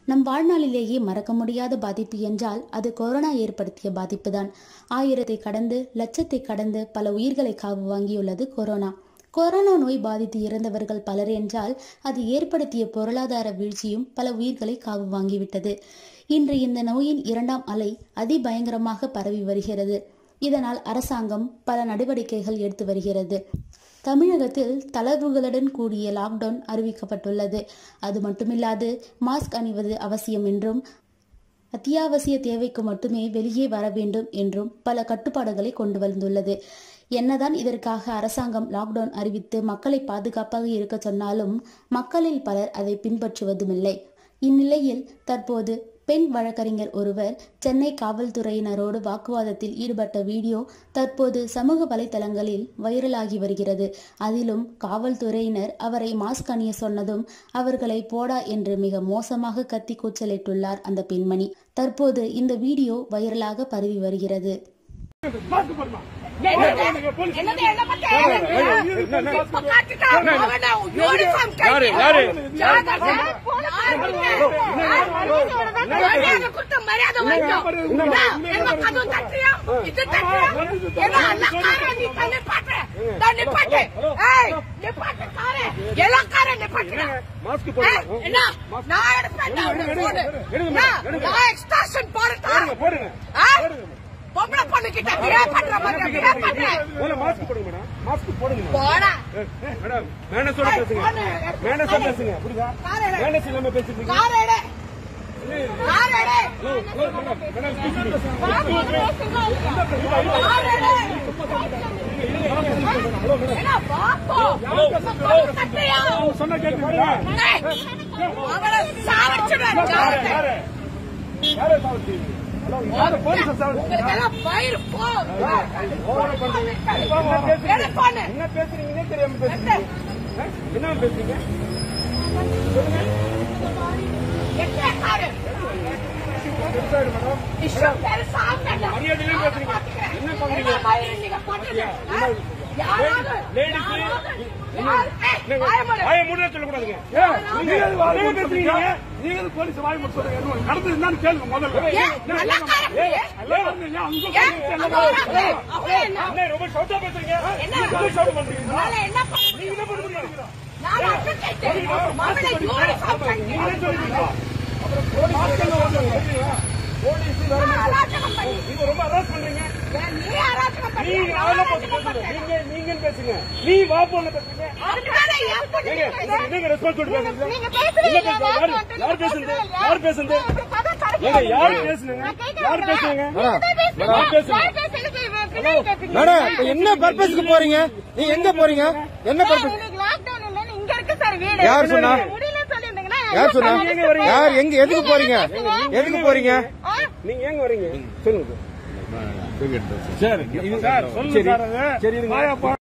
நம் வாழ்நாளிலேயே மறக்க முடியாத பாதிப்பு என்றால் அது கொரோனா ஏற்படுத்திய பாதிப்புதான் ஆயிரத்தை கடந்து லட்சத்தை கடந்து பல உயிர்களை காவு வாங்கியுள்ளது கொரோனா கொரோனா நோய் பாதித்து இறந்தவர்கள் பலர் என்றால் அது ஏற்படுத்திய பொருளாதார வீழ்ச்சியும் பல உயிர்களை காவு வாங்கிவிட்டது இன்று இந்த நோயின் இரண்டாம் அலை அதிபயங்கரமாக பரவி வருகிறது இதனால் அரசாங்கம் பல நடவடிக்கைகள் எடுத்து வருகிறது தமிழகத்தில் தளர்வுகளுடன் கூடிய லாக்டவுன் அறிவிக்கப்பட்டுள்ளது அது மட்டுமில்லாது மாஸ்க் அணிவது அவசியம் என்றும் அத்தியாவசிய தேவைக்கு மட்டுமே வெளியே வர வேண்டும் என்றும் பல கட்டுப்பாடுகளை கொண்டு வந்துள்ளது என்னதான் இதற்காக அரசாங்கம் லாக்டவுன் அறிவித்து மக்களை பாதுகாப்பாக இருக்க சொன்னாலும் மக்களில் பலர் அதை பின்பற்றுவதுமில்லை இந்நிலையில் தற்போது பெண் வழக்கறிஞர் ஒருவர் சென்னை காவல்துறையினரோடு வாக்குவாதத்தில் ஈடுபட்ட வீடியோ தற்போது சமூக வலைதளங்களில் வைரலாகி வருகிறது அதிலும் காவல்துறையினர் அவரை மாஸ்க் அணிய சொன்னதும் அவர்களை போடா என்று மிக மோசமாக கத்தி கூச்சலிட்டுள்ளார் அந்த பெண்மணி தற்போது இந்த வீடியோ வைரலாக பரவி வருகிறது என்னது என்ன பத்தி? இப்ப காட்டுட்டான். அவன யூனிஃபார்ம் யாரு, கட்டி. யாரு? ஜாதக. மரியாதை கொடுத்த மரியாதை வாங்கிக்கோ. என்ன, என்ன கதவு தட்டுறியா? இது தட்டுறியா? என்ன, எல்லா காரையும் நீ தான் நிப்பாட்டு. தான் நிப்பாட்டு. ஏய், நிப்பாட்டு காரை. எல்லா காரையும் நிப்பாட்டுடா. மாஸ்க் ஏய், போடுங்க என்ன, நான் எடுப்பேன் நான் உன்னை போடு. எடுங்க, என்ன, எடுங்க. நான் extortion போடட்டா? போடுங்க போடுங்க ஆ? பொம்பளை பொண்ணுகிட்ட behave பண்ற மாதிரி behave பண்ற. முதல்ல மாஸ்க் போடுங்க மேடம் மாஸ்க் போடுங்க மேடம். போடா ஏய், ஏய், மேடம் மேனஸோட ஏய், பேசுங்க போடு. மேனஸோட பேசுங்க புரியுதா காரை எடு. மேனஸ் இல்லாம பேசுறீங்க கார் எடு கார் எடு ஹலோ, ஹலோ, மேடம் மேடம் பேசுங்க கார் எடு என்ன பாப்போ பொண்ணு கட்டியா சொன்ன கேட்டுங்களா ஏய், அவளை சாவடிச்சிடுவேன் யாரு யாரு யாரு சாவடி ஹலோ யாரு போலீஸ் சாவடி உங்களுக்கு எல்லாம் பயிர் போ ஓவரா பண்றீங்க எடு பொண்ணு என்ன பேசுறீங்கன்னே தெரியாம பேசுறீங்க ஆ? என்ன பேசுறீங்க எட்டே காரு பெருசாயிடு மேடம் இஷ்டம் பெருசா ஆகல. மரியாதையிலே பேசுறீங்க. என்ன பண்றீங்க? என்ன மயிறு நீங்க போட்டது? ஆ? யாராவது லேடிஸ் யாராவது யார் ஏய், வாய மூடு. வாய மூடவே சொல்லக்கூடாதுங்க நீங்க என்ன பேசுறீங்க நீங்க எதுக்கு போலீஸ் வாய் மட்டும் சொல்றீங்க என்ன நடந்தது என்னன்னு கேளுங்க முதல்ல ஏன் நல்லா காரம் ஏய், எல்லாம் இருந்தீங்க, அங்க ஏன் சொல்றீங்க, அங்க வராங்க? அவங்க என்ன என்ன ரொம்ப ஷவுட்டா பேசுறீங்க என்ன ரொம்ப ஷவுட் பண்றீங்க அதனால என்ன பண்ண நீங்க என்ன பண்ண முடியும் நான் அட்வொகேட் மகளை யூனிஃபார்ம் கட்டி நீங்களே சொல்றீங்க போலீஸ் நான் அராஜகம் பண்ணி நீங்க ரொம்ப அரஸ்ட் பண்றீங்க ஏன் நீ அராஜகம் பண்ணி நீங்க நான் ஆள போட்டு அராஜகம் பேசுங்க பண்ணேன். நீங்க நீங்க பேசுங்க நீ வா போல பேசுங்க அதுக்குதானே என் பொண்ணு நீங்க பேசுறேன். நீங்க ரெஸ்பான்சிபிலிட்டி பேசுங்க நீங்க பேசுறீங்க, என்ன பேசுறீங்க? யாரு நான் யார் பேசுறது யார் பேசுறது அப்படி கதை கரைக்க ஏங்க யார் வேண்டியது. பேசுனீங்க நான் கேட்கிறேன் யார் பேசுனீங்க நீங்க தான் பேசுறீங்க. யார் பேசுனீங்க யார் பேசுறீங்க? இவன் பின்னாடி கேட்பீங்க. மேடம் இப்ப என்ன பர்பஸ்க்கு போறீங்க நீங்க எங்க போறீங்க என்ன சார், பர்பஸ் இன்னைக்கு lockdown இல்லைன்னு இங்க இருக்கு சார் வீடு. யார் சொன்னா? முடியலன்னு சொல்லியிருந்தீங்கன்னா யார் சொன்னா எங்க போறீங்க? யார் எங்க எதுக்கு போறீங்க எதுக்கு போறீங்க ஆ? நீங்க எங்க வரீங்க சொல்லுங்க சரி இது சார் சொல்லுங்க சார் அது. சரி இருங்க. வாயா போ.